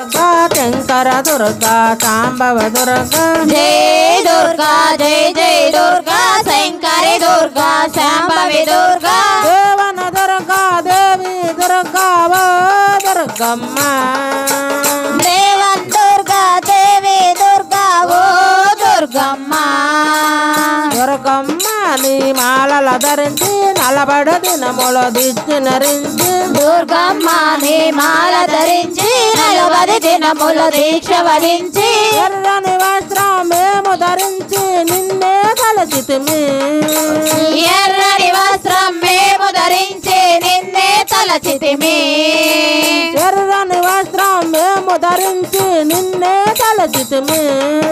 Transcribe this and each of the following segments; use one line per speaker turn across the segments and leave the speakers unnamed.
దుర్గా శంకర దుర్గా సాంబవ దుర్గా
జై దుర్గా జై జై దుర్గా శంకరి దుర్గా శాంభవి దుర్గా
దేవన దుర్గా దేవి దుర్గా ఓ దుర్గమ్మ
దేవన్ దుర్గా దేవి దుర్గా ఓ దుర్గమ్మ
దుర్గమ్మ నీ మాలల ధరించి నలబడ దినముల దిష్టి నరించి
దుర్గమ్మ నీ మాల ధరించి నలభై దినముల దీక్ష వహించి
ఎర్రని వస్త్రం మేము ధరించి నిన్నే తలచితిమి
ఎర్రని వస్త్రం మేము ధరించి నిన్నే తలచితిమి
ఎర్రని వస్త్రం మేము ధరించి నిన్నే తలచితిమి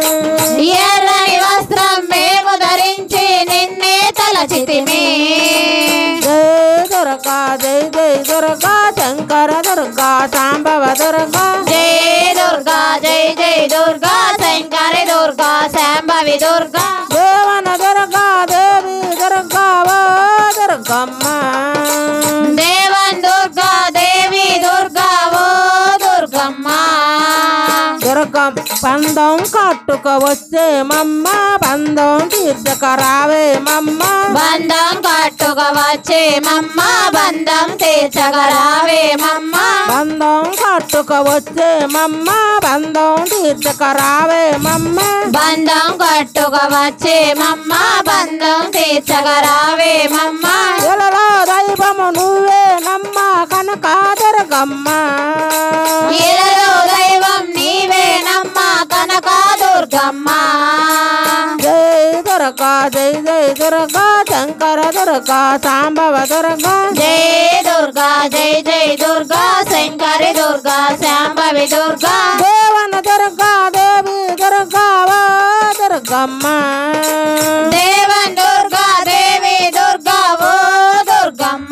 ఎర్రని వస్త్రం మేము ధరించి నిన్నే తలచితిమి
జై దుర్గా జై జై దుర్గా శంకర దుర్గా సాంబవ దుర్గా
జై దుర్గా జై జై దుర్గా శంకరి దుర్గా శాంభవి దుర్గా
దేవన దుర్గా దేవి దుర్గా ఓ దుర్గమ్మ
దేవన్ దుర్గా దేవి దుర్గా ఓ దుర్గమ్మ
దుర్గం బంధం కట్టుక వచ్చే మమ్మ బంధం తీర్చక రావే మమ్మ
బంధం కట్టుక వచ్చే మమ్మ బంధం తీర్చగరావే మమ్మ
బంధం కట్టుక వచ్చే మమ్మ బంధం తీర్చక రావే మమ్మ
బంధం కట్టుక వచ్చే మమ్మ బంధం తీర్చగరావే మమ్మ
ఇలలో దైవము నువ్వే నమ్మ కనక దుర్గమ్మ
ఇలలో దైవం నీవే నమ్మ కనక దుర్గమ్మ
జై దుర్గా జై జై దుర్గా శంకర దుర్గా సాంబవ దుర్గా
జై దుర్గా జై జై దుర్గా శంకరి దుర్గా శాంభవి దుర్గా
దేవన దుర్గా దేవి దుర్గా ఓ దుర్గమ్మ
దేవన్ దుర్గా దేవి దుర్గా ఓ దుర్గమ్మ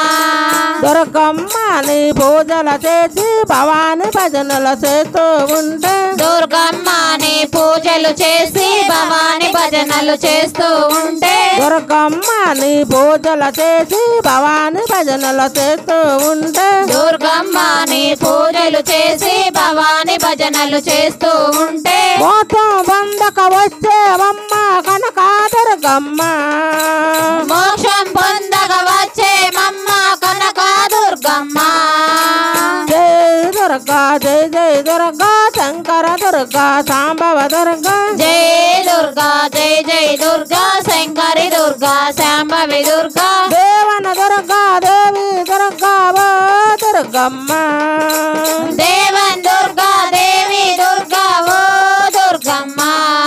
దుర్గమ్మ నీ పూజలు చేసి భవాని భజనలు చేస్తూ ఉంటే
దుర్గమ్మ నీ పూజలు చేసి భవాని భజనలు చేస్తూ ఉంటే
దుర్గమ్మ నీ పూజలు చేసి భవాని భజనలు చేస్తూ ఉంటే
దుర్గమ్మ నీ పూజలు చేసి భవాని భజనలు చేస్తూ ఉంటే
మోసం బంధక వచ్చేవమ్మ కనక దుర్గమ్మ
మోక్షం పొందగ వచ్చే మమ్మ కనక దుర్గమ్మ
జై దుర్గా జై జై దుర్గా శంకర దుర్గా సాంబవ దుర్గా
జై దుర్గా జై జై దుర్గా శంకరి దుర్గా శాంభవి దుర్గా
దేవన దుర్గా దేవి దుర్గా ఓ దుర్గమ్మ
దేవన్ దుర్గా దేవి దుర్గా ఓ దుర్గమ్మ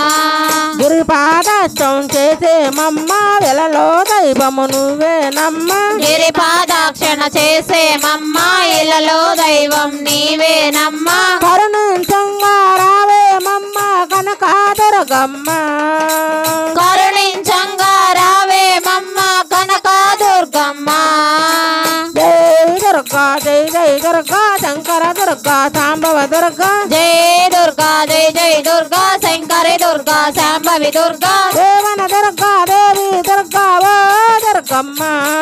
గిరిపాదం చేసే మమ్మ వెలలో దైవము నువ్వే నమ్మ
గిరిపాదాక్షణ చేసే మమ్మ ఇలలో దైవం నీవేనమ్మ
కరుణించంగా రావే మమ్మ కనక దుర్గమ్మ
కరుణించంగా రావే మమ్మ కనక దుర్గమ్మ
జై దుర్గా జై జై దుర్గా శంకర దుర్గా సాంబవ దుర్గా
జై దుర్గా జై జై దుర్గా శంకరి దుర్గా శాంభవి దుర్గా
దేవన దుర్గా దేవి దుర్గా ఓ దుర్గమ్మ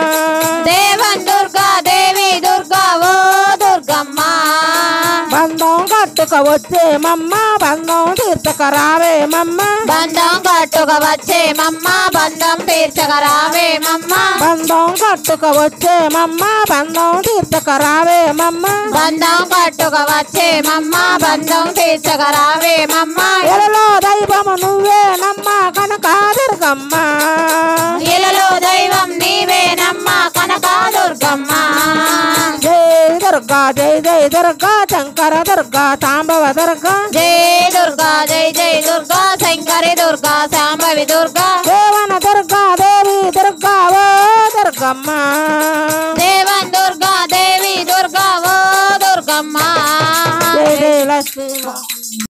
దేవన్ దుర్గా దేవి దుర్గా ఓ దుర్గమ్మ
బంధం కట్టుక వచ్చే మమ్మ బంధం తీర్చక రావే మమ్మ
బంధం కట్టుక వచ్చే మమ్మ బంధం తీర్చక రావే మమ్మ
బంధం కట్టుక వచ్చే మమ్మ బంధం తీర్చక రావే మమ్మ
బంధం కట్టుక వచ్చే మమ్మ బంధం తీర్చక రావే మమ్మ
ఎలలో దైవము నువ్వే నమ్మ కనక దుర్గమ్మ
ఇలలో దైవం నీవేనమ్మ కనక దుర్గమ్మ
జై దుర్గా జై జై దుర్గా శంకర దుర్గా సాంబవ దుర్గా
జై దుర్గా జై జై దుర్గా శంకరి దుర్గా శాంభవి దుర్గా
దేవన దుర్గా దేవి దుర్గా ఓ దుర్గమ్మ